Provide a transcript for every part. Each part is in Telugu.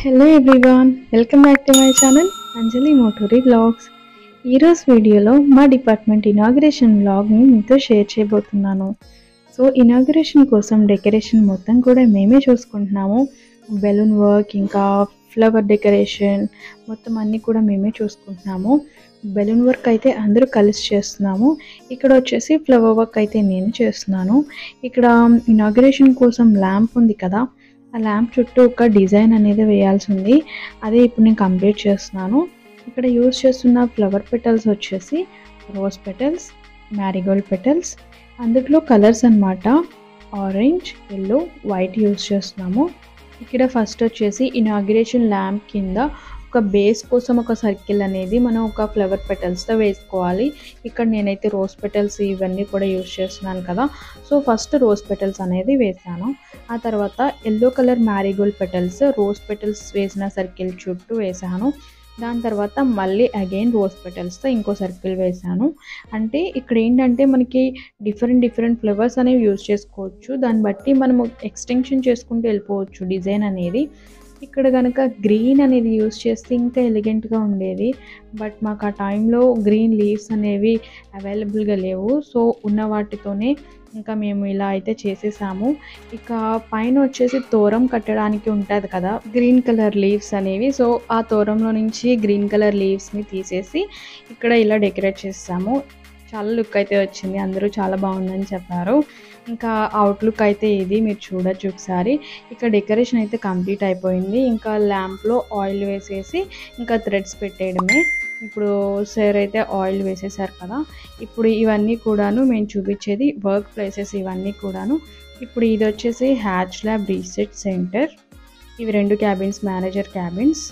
hello everyone welcome back to my channel Anjali Moturi blogs ఈరోజు వీడియోలో మా డిపార్ట్మెంట్ ఇనాగ్రేషన్ బ్లాగ్ని మీతో షేర్ చేయబోతున్నాను సో ఇనాగ్రేషన్ కోసం డెకరేషన్ మొత్తం కూడా మేమే చూసుకుంటున్నాము బెలూన్ వర్క్ ఇంకా ఫ్లవర్ డెకరేషన్ మొత్తం అన్నీ కూడా మేమే చూసుకుంటున్నాము బెలూన్ వర్క్ అయితే అందరూ కలిసి చేస్తున్నాము ఇక్కడ వచ్చేసి ఫ్లవర్ వర్క్ అయితే నేను చేస్తున్నాను ఇక్కడ ఇనాగ్రేషన్ కోసం ల్యాంప్ ఉంది కదా ఆ ల్యాంప్ చుట్టూ ఒక డిజైన్ అనేది వేయాల్సి ఉంది అదే ఇప్పుడు నేను కంప్లీట్ చేస్తున్నాను ఇక్కడ యూజ్ చేస్తున్న ఫ్లవర్ పెటల్స్ వచ్చేసి రోజ్ పెటల్స్ మ్యారీగోల్డ్ పెటల్స్ అందులో కలర్స్ అన్నమాట ఆరెంజ్ ఎల్లో వైట్ యూజ్ చేస్తున్నాము ఇక్కడ ఫస్ట్ వచ్చేసి ఇనాగ్రేషన్ ల్యాంప్ కింద ఒక బేస్ కోసం ఒక సర్కిల్ అనేది మనం ఒక ఫ్లవర్ పెటల్స్తో వేసుకోవాలి ఇక్కడ నేనైతే రోజ్ పెటల్స్ ఇవన్నీ కూడా యూజ్ చేస్తున్నాను కదా సో ఫస్ట్ రోజ్ పెటల్స్ అనేది వేసాను ఆ తర్వాత yellow colour marigold petals rose petals వేసిన సర్కిల్ చుట్టూ వేసాను దాని తర్వాత మళ్ళీ అగైన్ రోజ్ పెటల్స్తో ఇంకో సర్కిల్ వేసాను అంటే ఇక్కడ ఏంటంటే మనకి డిఫరెంట్ డిఫరెంట్ ఫ్లవర్స్ అనేవి యూజ్ చేసుకోవచ్చు దాన్ని బట్టి మనము ఎక్స్టెన్షన్ చేసుకుంటూ వెళ్ళిపోవచ్చు డిజైన్ అనేది ఇక్కడ కనుక గ్రీన్ అనేది యూస్ చేస్తే ఇంకా ఎలిగెంట్గా ఉండేది బట్ మాకు ఆ టైంలో గ్రీన్ లీవ్స్ అనేవి అవైలబుల్గా లేవు సో ఉన్న వాటితోనే ఇంకా మేము ఇలా అయితే చేసేసాము ఇక పైన వచ్చేసి తోరం కట్టడానికి ఉంటుంది కదా గ్రీన్ కలర్ లీవ్స్ అనేవి సో ఆ తోరంలో నుంచి గ్రీన్ కలర్ లీవ్స్ని తీసేసి ఇక్కడ ఇలా డెకరేట్ చేసాము చాలా లుక్ అయితే వచ్చింది అందరూ చాలా బాగుందని చెప్పారు ఇంకా అవుట్లుక్ అయితే ఇది మీరు చూడొచ్చు ఒకసారి ఇక డెకరేషన్ అయితే కంప్లీట్ అయిపోయింది ఇంకా ల్యాంప్లో ఆయిల్ వేసేసి ఇంకా థ్రెడ్స్ పెట్టేయడమే ఇప్పుడు సార్ అయితే ఆయిల్ వేసేసారు కదా ఇప్పుడు ఇవన్నీ కూడాను మేము చూపించేది వర్క్ ప్లేసెస్ ఇవన్నీ కూడాను ఇప్పుడు ఇది వచ్చేసి హ్యాచ్ ల్యాబ్ రీసెట్ సెంటర్ ఇవి రెండు క్యాబిన్స్ మేనేజర్ క్యాబిన్స్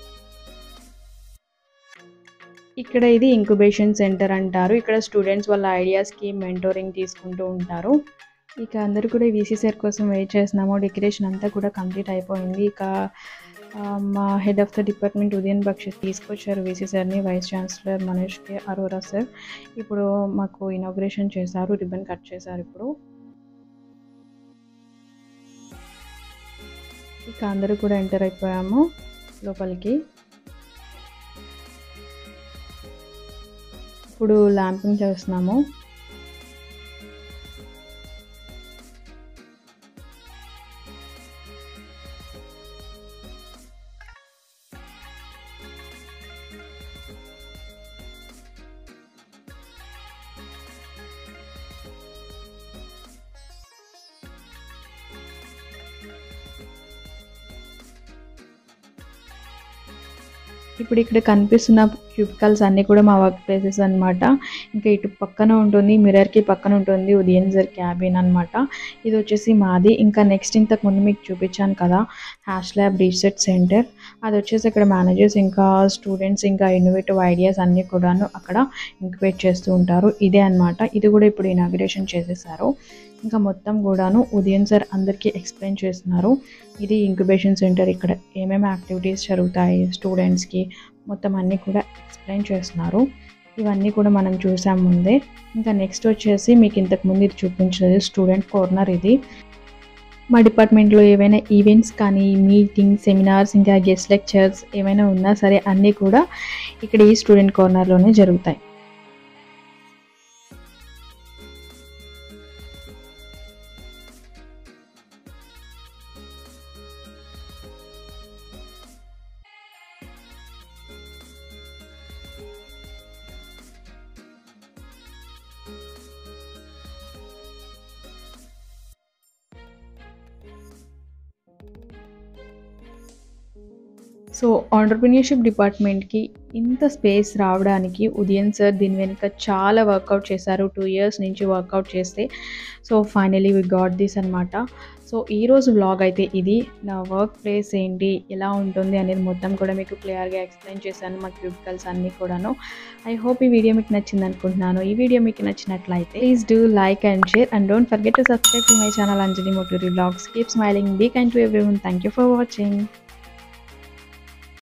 ఇక్కడ ఇది ఇంక్యుబేషన్ సెంటర్ అంటారు ఇక్కడ స్టూడెంట్స్ వాళ్ళ ఐడియాస్కి మెంటోరింగ్ తీసుకుంటూ ఉంటారు ఇక అందరూ కూడా వీసీసీఆర్ కోసం వెయిట్ చేస్తున్నాము డెకరేషన్ అంతా కూడా కంప్లీట్ అయిపోయింది ఇక మా head of the department Udayan Bakshi తీసుకొచ్చారు వీసీసీఆర్ని vice chancellor Manoj K Arora sir ఇప్పుడు మాకు ఇనాగ్రేషన్ చేశారు రిబన్ కట్ చేశారు ఇప్పుడు ఇక అందరూ కూడా ఎంటర్ అయిపోయాము లోపలికి ఇప్పుడు ల్యాంపింగ్ చేస్తున్నాము ఇప్పుడు ఇక్కడ కనిపిస్తున్న క్యూబికల్స్ అన్నీ కూడా మా వర్క్ ప్లేసెస్ అనమాట ఇంకా ఇటు పక్కన ఉంటుంది మిర్రర్కి పక్కన ఉంటుంది ఉదయన్ జర్ క్యాబిన్ అనమాట ఇది వచ్చేసి మాది ఇంకా నెక్స్ట్ ఇంతకు ముందు మీకు చూపించాను కదా హ్యాష్ ల్యాబ్ రీసెర్చ్ సెంటర్ అది వచ్చేసి ఇక్కడ మేనేజర్స్ ఇంకా స్టూడెంట్స్ ఇంకా ఇన్నోవేటివ్ ఐడియాస్ అన్నీ కూడాను అక్కడ ఇంక్యుబేట్ చేస్తూ ఉంటారు ఇదే అనమాట ఇది కూడా ఇప్పుడు ఇనాగ్రేషన్ చేసేసారు ఇంకా మొత్తం కూడాను ఉదయం సార్ అందరికీ ఎక్స్ప్లెయిన్ చేస్తున్నారు ఇది ఇంక్యుబేషన్ సెంటర్ ఇక్కడ ఏమేమి యాక్టివిటీస్ జరుగుతాయి స్టూడెంట్స్కి మొత్తం అన్నీ కూడా ఎక్స్ప్లెయిన్ చేస్తున్నారు ఇవన్నీ కూడా మనం చూసాం ముందే ఇంకా నెక్స్ట్ వచ్చేసి మీకు ఇంతకు ముందు ఇది చూపించలేదు స్టూడెంట్ కార్నర్ ఇది మా డిపార్ట్మెంట్లో ఏవైనా ఈవెంట్స్ కానీ మీటింగ్స్ సెమినార్స్ ఇంకా గెస్ట్ లెక్చర్స్ ఏమైనా ఉన్నా సరే అన్నీ కూడా ఇక్కడ ఈ స్టూడెంట్ కార్నర్లోనే జరుగుతాయి సో ఆంటర్ప్రినియర్షిప్ డిపార్ట్మెంట్కి ఇంత స్పేస్ రావడానికి ఉదయన్ సార్ దీని వెనుక చాలా వర్కౌట్ చేశారు టూ ఇయర్స్ నుంచి వర్కౌట్ చేస్తే so finally we got this అనమాట సో ఈరోజు వ్లాగ్ అయితే ఇది నా వర్క్ ప్లేస్ ఏంటి ఎలా ఉంటుంది అనేది మొత్తం కూడా మీకు క్లియర్గా ఎక్స్ప్లెయిన్ చేశాను మా క్యూబికల్స్ అన్నీ కూడాను ఐ హోప్ ఈ వీడియో మీకు నచ్చింది అనుకుంటున్నాను ఈ వీడియో మీకు నచ్చినట్లయితే please do like and share and don't forget to subscribe to my channel Anjali Moturi blogs keep smiling be kind to everyone thank you for watching